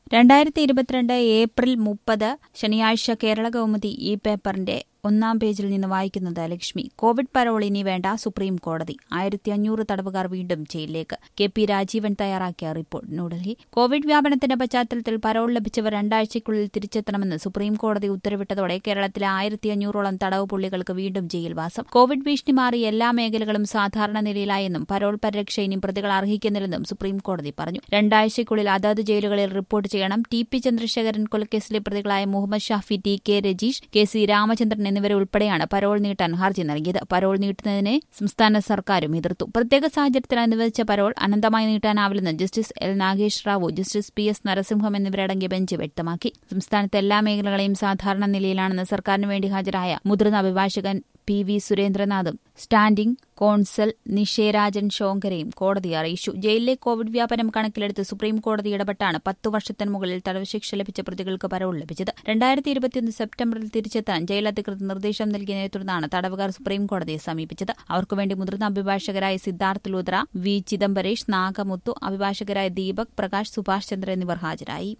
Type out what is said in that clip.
രണ്ടായിരത്തി ഇരുപത്തിരണ്ട് ഏപ്രിൽ മുപ്പത് ശനിയാഴ്ച കേരള കൗമുദി ഈ പേപ്പറിന്റെ ഒന്നാം പേജിൽ നിന്ന് വായിക്കുന്നത് ലക്ഷ്മി കോവിഡ് പരോൾ ഇനി വേണ്ട സുപ്രീം കോടതി ആയിരത്തി അഞ്ഞൂറ് തടവുകാർ വീണ്ടും ജയിലിലേക്ക് കെ പി രാജീവൻ തയ്യാറാക്കിയ റിപ്പോർട്ട് ന്യൂഡൽഹി കോവിഡ് വ്യാപനത്തിന്റെ പശ്ചാത്തലത്തിൽ പരോൾ ലഭിച്ചവർ രണ്ടാഴ്ചയ്ക്കുള്ളിൽ തിരിച്ചെത്തണമെന്ന് സുപ്രീം കോടതി ഉത്തരവിട്ടതോടെ കേരളത്തിലെ ആയിരത്തി അഞ്ഞൂറോളം തടവ് പുള്ളികൾക്ക് വീണ്ടും ജയിൽവാസം കോവിഡ് ഭീഷണി മാറി എല്ലാ മേഖലകളും സാധാരണ നിലയിലായെന്നും പരോൾ പരിരക്ഷ ഇനി പ്രതികൾ അർഹിക്കുന്നില്ലെന്നും സുപ്രീം കോടതി പറഞ്ഞു രണ്ടാഴ്ചയ്ക്കുള്ളിൽ അതത് ജയിലുകളിൽ റിപ്പോർട്ട് ചെയ്യണം ടി പി ചന്ദ്രശേഖരൻ കൊലക്കേസിലെ പ്രതികളായ Muhammad Shafi T K Rajeesh K C Ramachandran എന്നിവരെ ഉൾപ്പെടെയാണ് പരോൾ നീട്ടാൻ ഹർജി നൽകിയത് പരോൾ നീട്ടുന്നതിനെ സംസ്ഥാന സർക്കാരും എതിർത്തു പ്രത്യേക സാഹചര്യത്തിൽ അനുവദിച്ച പരോൾ അനന്തമായി നീട്ടാനാവില്ലെന്ന് justice L Nagesh Rao justice P S Narasimham എന്നിവരടങ്ങിയ ബെഞ്ച് വ്യക്തമാക്കി സംസ്ഥാനത്തെ എല്ലാ മേഖലകളെയും സാധാരണ നിലയിലാണെന്ന് സർക്കാരിന് വേണ്ടി ഹാജരായ മുതിർന്ന അഭിഭാഷകൻ പി വി സുരേന്ദ്രനാഥും സ്റ്റാൻഡിംഗ് കോൺസൽ നിഷേരാജൻ ഷോങ്കരയും കോടതിയെ അറിയിച്ചു ജയിലിലെ കോവിഡ് വ്യാപനം കണക്കിലെടുത്ത് സുപ്രീം കോടതി ഇടപെട്ടാണ് പത്തു വർഷത്തിന് മുകളിൽ തടവ് ശിക്ഷ ലഭിച്ച പ്രതികൾക്ക് പരോൾ ലഭിച്ചത് രണ്ടായിരത്തി ഇരുപത്തിയൊന്ന് സെപ്റ്റംബറിൽ തിരിച്ചെത്താൻ ജയിൽ അധികൃതർ നിർദ്ദേശം നൽകിയതിനെ തുടർന്നാണ് തടവുകാർ സുപ്രീം കോടതിയെ സമീപിച്ചത് അവർക്കുവേണ്ടി മുതിർന്ന അഭിഭാഷകരായ സിദ്ധാർത്ഥ് ലുദ്ര വി ചിദംബരേഷ് നാഗമുത്തു അഭിഭാഷകരായ ദീപക് പ്രകാശ് സുഭാഷ് ചന്ദ്ര എന്നിവർ ഹാജരായി